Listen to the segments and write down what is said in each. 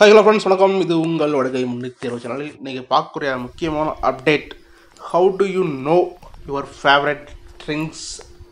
hi hello friends வணக்கம் இது உங்கள் வடகை முன்னூற்றி தேர்வு சேனலில் நீங்கள் பார்க்கக்கூடிய முக்கியமான update how do you know your favourite drinks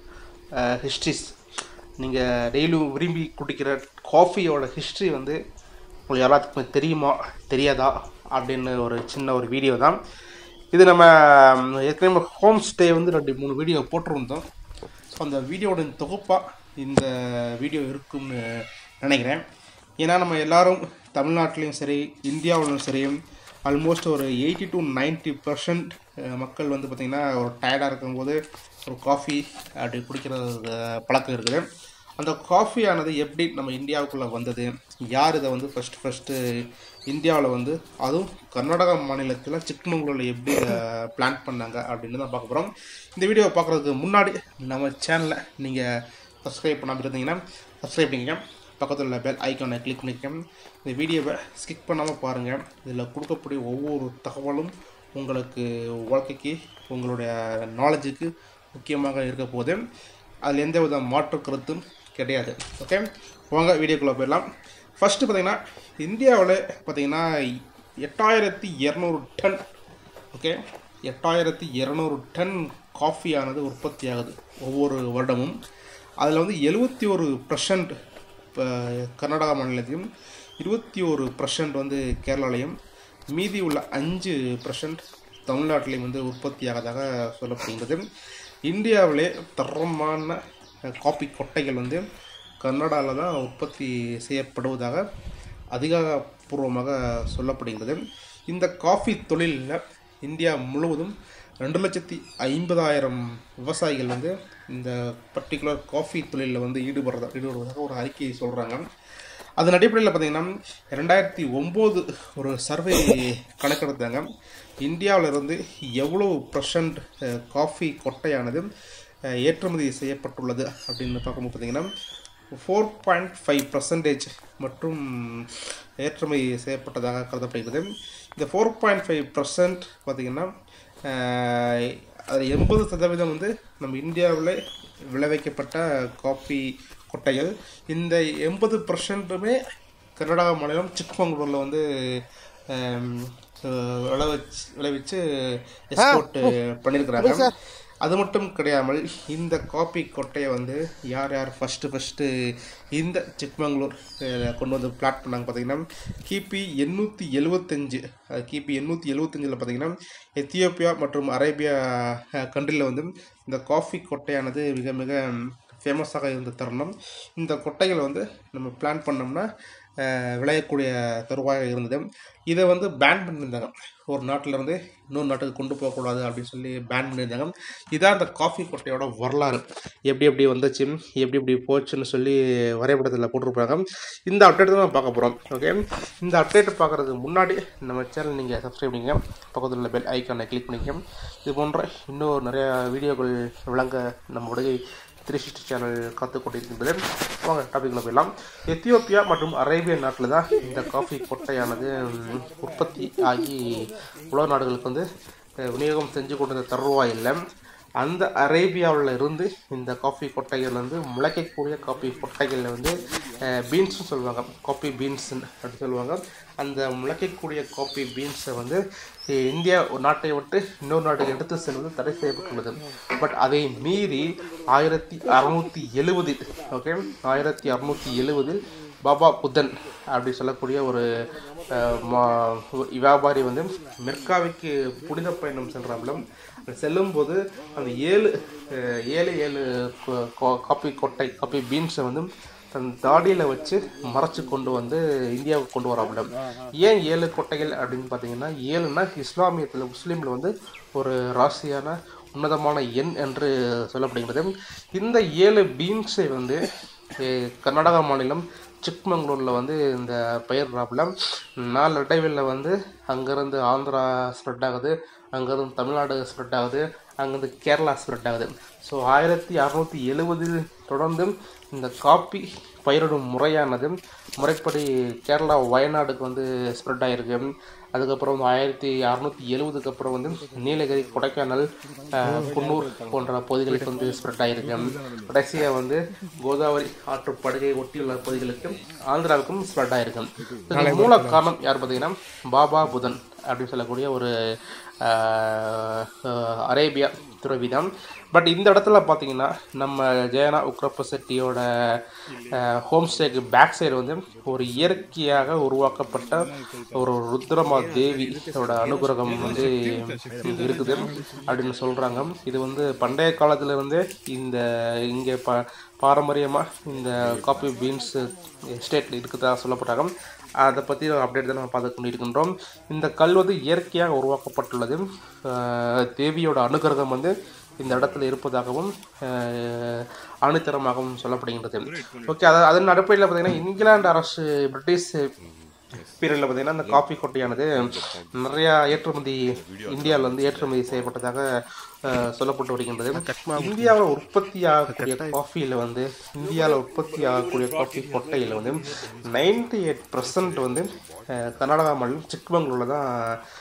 histories நீங்கள் டெய்லியும் விரும்பி குடிக்கிற காஃபியோட ஹிஸ்ட்ரி வந்து உங்களுக்கு யாராத்துக்குமே தெரியுமா தெரியாதா அப்படின்னு ஒரு சின்ன ஒரு வீடியோ தான் இது நம்ம ம், ஏற்கனவே ஹோம் ஸ்டே வந்து ரெண்டு மூணு வீடியோ போட்டிருந்தோம் ஸோ அந்த வீடியோட தொகுப்பாக இந்த வீடியோ இருக்கும்னு நினைக்கிறேன் ஏன்னா நம்ம எல்லாரும் தமிழ்நாட்டிலையும் சரி இந்தியாவிலும் சரி ஆல்மோஸ்ட் ஒரு எயிட்டி டு நைன்ட்டி பர்சன்ட் மக்கள் வந்து பார்த்திங்கன்னா ஒரு டயர்டாக இருக்கும்போது ஒரு காஃபி அப்படி குடிக்கிற அஹ், பழக்கம் இருக்குது அந்த காஃபியானது எப்படி நம்ம இந்தியாவுக்குள்ளே வந்தது யார் இதை வந்து ஃபஸ்ட்டு ஃபஸ்ட்டு இந்தியாவில் வந்து அதுவும் கர்நாடகா மாநிலத்தில் சிக்மங்களூரில் எப்படி பிளான் பண்ணாங்க அப்படின்னு தான் பார்க்க போகிறோம் இந்த வீடியோவை பார்க்குறதுக்கு முன்னாடி நம்ம சேனலை நீங்கள் சப்ஸ்கிரைப் பண்ணாமல் இருந்தீங்கன்னா சப்ஸ்கிரைப் பண்ணிக்கங்க பக்கத்தில் உள்ள பெல் ஐக்கானை கிளிக் பண்ணிக்கங்க இந்த வீடியோவை ஸ்கிப் பண்ணாமல் பாருங்கள் இதில் கொடுக்கக்கூடிய ஒவ்வொரு தகவலும் உங்களுக்கு வாழ்க்கைக்கு உங்களுடைய நாலேஜுக்கு முக்கியமாக இருக்க போகுது அதில் எந்த வித மாற்று கருத்தும் கிடையாது ஓகே வாங்க வீடியோக்குள்ளே போயிடலாம் ஃபஸ்ட்டு பார்த்தீங்கன்னா இந்தியாவில் பார்த்தீங்கன்னா எட்டாயிரத்தி இரநூறு டன் ஓகே எட்டாயிரத்தி இரநூறு டன் காஃபி ஆனது உற்பத்தி ஆகுது ஒவ்வொரு வருடமும் அதில் வந்து எழுபத்தி ஒரு பர்சன்ட் இப்போ கர்நாடகா மாநிலத்திலும் இருபத்தி ஒரு பர்சன்ட் வந்து கேரளாலையும் மீதி உள்ள அஞ்சு பர்சன்ட் தமிழ்நாட்டிலையும் வந்து உற்பத்தி ஆகதாக சொல்லப்படுகிறது இந்தியாவிலே தரமான காப்பி கொட்டைகள் வந்து கர்நாடகாவில் தான் உற்பத்தி செய்யப்படுவதாக அதிகாரப்பூர்வமாக சொல்லப்படுகிறது இந்த காஃபி தொழிலில் இந்தியா முழுவதும் ரெண்டு லட்சத்தி ஐம்பதாயிரம் விவசாயிகள் வந்து இந்த பர்டிகுலர் காஃபி தொழிலில் வந்து ஈடுபடுறதா ஈடுபடுவதாக ஒரு அறிக்கையை சொல்கிறாங்க அதன் அடிப்படையில் பார்த்தீங்கன்னா ரெண்டாயிரத்தி ஒம்பது ஒரு சர்வே கணக்கெடுத்தாங்க இந்தியாவில் இருந்து எவ்வளோ பர்சன்ட் காஃபி கொட்டையானது அஹ், ஏற்றுமதி செய்யப்பட்டுள்ளது அப்படின்னு பார்க்கும்போது பார்த்தீங்கன்னா ஃபோர் பாயிண்ட் ஃபைவ் பர்சன்டேஜ் மற்றும் ஏற்றுமதி செய்யப்பட்டதாக கருதப்படுகிறது இந்த ஃபோர் பாயிண்ட் ஃபைவ் பர்சன்ட் பார்த்திங்கன்னா அதில் எண்பது சதவீதம் வந்து நம்ம இந்தியாவில் விளைவிக்கப்பட்ட காஃபி கொட்டைகள் இந்த எண்பது பர்சன்ட்டுமே கர்நாடகா மாநிலம் சிக்மங்களூரில் வந்து ஆம், அஹ், விளைவிச்சு விளைவிச்சு எக்ஸ்போர்ட் பண்ணியிருக்கிறாங்க அது மட்டும் கிடையாமல் இந்த காப்பி கொட்டையை வந்து யார் யார் ஃபஸ்ட்டு ஃபஸ்ட்டு இந்த சிக்மங்களூர் அஹ், கொண்டு வந்து பிளாட் பண்ணாங்க பார்த்தீங்கன்னா கிபி எண்ணூற்றி எழுவத்தஞ்சு கிபி எண்ணூற்றி எழுவத்தஞ்சில் பார்த்தீங்கன்னா எத்தியோப்பியா மற்றும் அரேபியா கண்ட்ரியில் வந்து இந்த காஃபி கொட்டையானது மிக மிக ஃபேமஸாக இருந்த தருணம் இந்த கொட்டைகளை வந்து நம்ம பிளான் பண்ணோம்னா அஹ், விளையக்கூடிய தருவாயாக இருந்தது இதை வந்து பேன் பண்ணியிருந்தாங்க ஒரு நாட்டில் இருந்து இன்னொரு நாட்டுக்கு கொண்டு போகக்கூடாது அப்படின்னு சொல்லி பேன் பண்ணியிருந்தாங்க இதான் அந்த காஃபி கொட்டையோட வரலாறு எப்படி எப்படி வந்துச்சு எப்படி எப்படி போச்சுன்னு சொல்லி வரைபடத்தில் போட்டிருப்பாங்க இந்த அப்டேட் தான் நம்ம பார்க்க போகிறோம் ஓகே இந்த அப்டேட் பார்க்குறதுக்கு முன்னாடி நம்ம சேனல் நீங்கள் சப்ஸ்கிரைப் பண்ணிங்க பக்கத்தில் உள்ள பெல் ஐக்கானை கிளிக் பண்ணிக்க இது போன்ற இன்னும் நிறையா வீடியோக்கள் விளங்க நம்ம உடைய த்ரீ சிக்ஸ்டி சேனல் காத்து கொண்டிருக்கின்றது வாங்க டாபிக்ல போயிடலாம் எத்தியோப்பியா மற்றும் அரேபிய நாட்டில் தான் இந்த காஃபி கொட்டையானது ம், உற்பத்தி ஆகி உலக நாடுகளுக்கு வந்து அஹ், விநியோகம் செஞ்சு கொண்டிருந்த தருவாயில் அந்த அரேபியாவில் இருந்து இந்த காஃபி கொட்டைகள் வந்து முளைக்கக்கூடிய காஃபி கொட்டைகளில் வந்து பீன்ஸ்னு சொல்லுவாங்க காஃபி பீன்ஸ்ன்னு அப்படி சொல்லுவாங்க அந்த முளைக்கக்கூடிய காஃபி பீன்ஸை வந்து அஹ், இந்தியா ஒரு நாட்டை விட்டு இன்னொரு நாட்டுக்கு எடுத்து செல்வது தடை செய்யப்பட்டுள்ளது பட் அதை மீறி ஆயிரத்தி அறுநூற்றி எழுவதில் ஓகே ஆயிரத்தி அறுநூற்றி எழுவதில் பாபா புத்தன் அப்படி சொல்லக்கூடிய ஒரு அஹ், மா- வியாபாரி வந்து மெர்காவிற்கு புனித பயணம் சென்றாலும் செல்லும்போது அந்த ஏழு அஹ், ஏழு ஏழு கொ- கொ- காப்பி கொட்டை காப்பி பீன்ஸை வந்து தன் தாடியில் வச்சு மறைச்சு கொண்டு வந்து இந்தியாவுக்கு கொண்டு வராமல் ஏன் ஏழு கொட்டைகள் அப்படின்னு பார்த்தீங்கன்னா ஏழுனா இஸ்லாமியத்தில் முஸ்லீமில் வந்து ஒரு ராசியான உன்னதமான எண் என்று சொல்லப்படுகிறது இந்த ஏழு பீன்ஸை வந்து அஹ், கர்நாடகா மாநிலம் சிக்மங்களூரில் வந்து இந்த பயிர் ராப்பில் நாளடைவில் வந்து அங்கேருந்து ஆந்திரா ஸ்ப்ரெட் ஆகுது அங்கேருந்து தமிழ்நாடு ஸ்ப்ரெட் ஆகுது அங்கேருந்து கேரளா ஸ்ப்ரெட் ஆகுது ஸோ ஆயிரத்தி அறநூற்றி எழுவதில் தொடர்ந்து இந்த காப்பி பயிரிடும் முறையானது முறைப்படி கேரளா வயநாடுக்கு வந்து ஸ்ப்ரெட் ஆகிருக்கு அதுக்கப்புறம் வந்து ஆயிரத்தி அறநூற்றி எழுவதுக்கு அப்புறம் வந்து நீலகிரி கொடைக்கானல் அஹ், குன்னூர் போன்ற பகுதிகளுக்கு வந்து ஸ்ப்ரெட் ஆகிருக்கு கடைசியாக வந்து கோதாவரி ஆற்று படுகையை ஒட்டியுள்ள பகுதிகளுக்கு ஆந்திராவுக்கும் ஸ்ப்ரெட் ஆகிருக்கு இதுக்கு மூல காரணம் யார் பார்த்தீங்கன்னா பாபா புதன் அப்படின்னு சொல்லக்கூடிய ஒரு அஹ், அஹ், அரேபியா துறவிதான் பட் இந்த இடத்துல பார்த்தீங்கன்னா நம்ம ஜெயனா உக்ரப்ப செட்டியோட ஹோம் ஸ்டேக்கு பேக் சைடு வந்து ஒரு இயற்கையாக உருவாக்கப்பட்ட ஒரு ருத்ரமா தேவியோட அனுகிரகம் வந்து இங்க இருக்குது அப்படின்னு சொல்கிறாங்க இது வந்து பண்டைய காலத்திலிருந்தே இந்த இங்கே ப பாரம்பரியமாக இந்த காபி பீன்ஸ் எஸ்டேட்டில் இருக்குதா சொல்லப்பட்டாங்க அதை பற்றி அப்டேட் தான் நம்ம பார்த்து கொண்டிருக்கின்றோம் இந்த கல் வந்து இயற்கையாக உருவாக்கப்பட்டுள்ளது அஹ் தேவியோட அனுகிரகம் வந்து இந்த இடத்துல இருப்பதாகவும் அஹ், ஆணித்தரமாகவும் சொல்லப்படுகின்றது ஓகே அது அதன் அடிப்படையில் பார்த்தீங்கன்னா இங்கிலாந்து அரசு பிரிட்டிஷ் பீரியடில் பார்த்தீங்கன்னா இந்த காஃபி கொட்டையானது நிறையா ஏற்றுமதி இந்தியாவில் வந்து ஏற்றுமதி செய்யப்பட்டதாக அஹ், சொல்லப்பட்டு வருகின்றது இந்தியாவில் உற்பத்தி ஆகக்கூடிய காஃபியில் வந்து இந்தியாவில் உற்பத்தி ஆகக்கூடிய காஃபி கொட்டையில் வந்து நைன்டி எயிட் வந்து அஹ், கர்நாடகா மாநிலம் சிக்மங்களூரில் தான்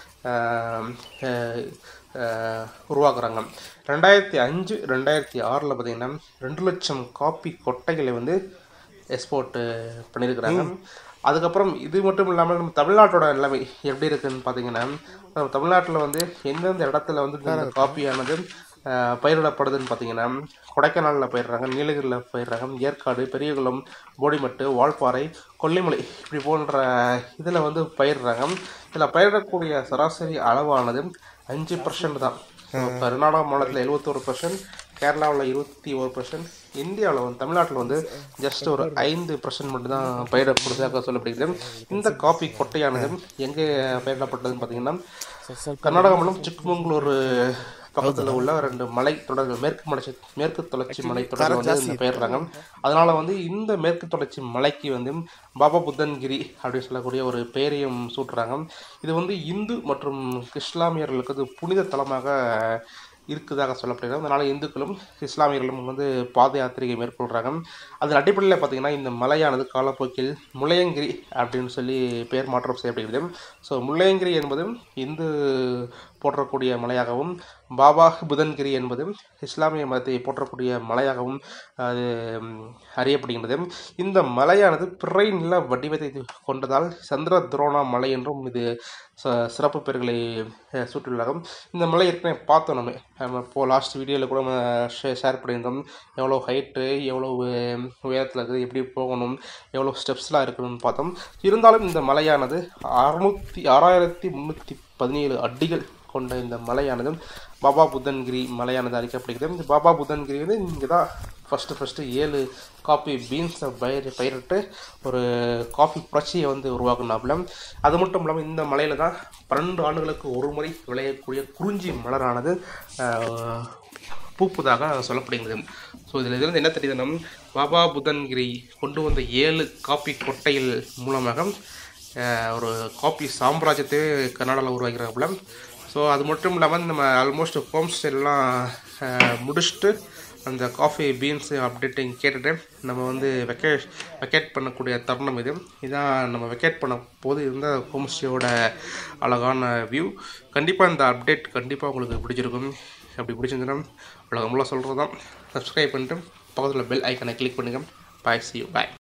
அஹ், அஹ், அஹ், உருவாக்குறாங்க ரெண்டாயிரத்தி அஞ்சு ரெண்டாயிரத்தி ஆறில் பார்த்தீங்கன்னா ரெண்டு லட்சம் காப்பி கொட்டைகளை வந்து எக்ஸ்போர்ட் பண்ணியிருக்கிறாங்க அதுக்கப்புறம் இது மட்டும் இல்லாமல் நம்ம தமிழ்நாட்டோட நிலைமை எப்படி இருக்குன்னு பார்த்தீங்கன்னா நம்ம தமிழ்நாட்டில் வந்து எந்தெந்த இடத்துல வந்து இந்த காப்பியானது அஹ், பயிரிடப்படுதுன்னு பார்த்தீங்கன்னா கொடைக்கானலில் பயிடுறாங்க நீலகிரியில் பயிடுறாங்க ஏற்காடு பெரியகுளம் போடிமட்டு வால்பாறை கொல்லிமலை இப்படி போன்ற இதில் வந்து பயிரிடுறாங்க இதில் பயிரிடக்கூடிய சராசரி அளவானது அஞ்சு பர்சன்ட் தான் கர்நாடகா மாநிலத்தில் எழுபத்தோரு பர்சன்ட் கேரளாவில் இருபத்தி ஒரு பர்சன்ட் இந்தியாவில் வந்து தமிழ்நாட்டில் வந்து ஜஸ்ட் ஒரு ஐந்து பர்சன்ட் மட்டும்தான் பயிரிடப்படுவதாக சொல்லப்படுகிறது இந்த காபி கொட்டையானது எங்கே பயிரிடப்பட்டதுன்னு பார்த்தீங்கன்னா கர்நாடகா மாநிலம் சிக்மங்களூர் பக்கத்தில் உள்ள ரெண்டு மலை தொடர்கள் மேற்கு மலை மேற்கு தொடர்ச்சி மலை தொடர்கள் வந்து இந்த பயிர்றாங்க அதனால வந்து இந்த மேற்கு தொடர்ச்சி மலைக்கு வந்து பாபா புத்தன்கிரி அப்படின்னு சொல்லக்கூடிய ஒரு பெயரையும் சூட்டுறாங்க இது வந்து இந்து மற்றும் இஸ்லாமியர்களுக்கு அது புனித தலமாக இருக்குதாக சொல்லப்படுகிறது அதனால் இந்துக்களும் இஸ்லாமியர்களும் வந்து பாத யாத்திரையை மேற்கொள்கிறாங்க அதன் அடிப்படையில் பார்த்தீங்கன்னா இந்த மலையானது காலப்போக்கில் முள்ளையங்கிரி அப்படின்னு சொல்லி பெயர் மாற்றம் செய்யப்படுகிறது ஸோ முள்ளையங்கிரி என்பது இந்து போற்றக்கூடிய மலையாகவும் பாபா புதன்கிரி என்பது இஸ்லாமிய மதத்தை போற்றக்கூடிய மலையாகவும் அது ம், அறியப்படுகின்றது இந்த மலையானது பிறை நில வடிவத்தை கொண்டதால் சந்திர துரோணா மலை என்றும் இது ச- சிறப்பு பெயர்களை அஹ், சூட்டியுள்ளாகும் இந்த மலை ஏற்கனவே பார்த்தோம் நம்ம நம்ம இப்போ லாஸ்ட் வீடியோவில் கூட நம்ம ஷே ஷேர் பண்ணியிருந்தோம் எவ்வளோ ஹைட்டு எவ்வளோ உயரத்தில் இருக்குது எப்படி போகணும் எவ்வளோ ஸ்டெப்ஸ்லாம் இருக்கணும்னு பார்த்தோம் இருந்தாலும் இந்த மலையானது அறுநூற்றி ஆறாயிரத்தி முந்நூற்றி பதினேழு அடிகள் கொண்ட இந்த மலையானது பாபா புத்தன்கிரி மலையானது அழைக்கப்படுகிறது இந்த பாபா புத்தன்கிரி வந்து இங்கே தான் ஃபஸ்ட்டு ஃபஸ்ட்டு ஏழு காஃபி பீன்ஸை பயிர் பயிரிட்டு ஒரு காஃபி புரட்சியை வந்து உருவாக்குனாப்புல அது மட்டும் இல்லாமல் இந்த மலையில் தான் பன்னெண்டு ஆண்டுகளுக்கு ஒரு முறை விளையக்கூடிய குறிஞ்சி மலரானது ஆஹ், பூப்புதாக சொல்லப்படுகிறது ஸோ இதில் இதிலிருந்து என்ன தெரியுதுன்னா பாபா புதன்கிரி கொண்டு வந்த ஏழு காப்பி கொட்டைகள் மூலமாக அஹ், ஒரு காப்பி சாம்ராஜ்யத்தை கர்நாடகாவில் உருவாக்கிறாப்புல ஸோ அது மட்டும் இல்லாமல் நம்ம ஆல்மோஸ்ட் ஹோம் ஸ்டைல்லாம் முடிச்சுட்டு அந்த காஃபி பீன்ஸு அப்டேட்டிங் கேட்டுட்டு நம்ம வந்து வெக்கே வெக்கேட் பண்ணக்கூடிய தருணம் இது இதான் நம்ம வெக்கேட் பண்ண போது இருந்த ஹோம் ஸ்டேயோட அழகான வியூ கண்டிப்பாக இந்த அப்டேட் கண்டிப்பாக உங்களுக்கு பிடிச்சிருக்கும் அப்படி பிடிச்சிருந்துன்னா உலகம் ஃபுல்லாக சொல்கிறது தான் சப்ஸ்கிரைப் பண்ணிட்டு பக்கத்தில் பெல் ஐக்கனை கிளிக் பண்ணுங்கள் பாய் சி யூ பாய்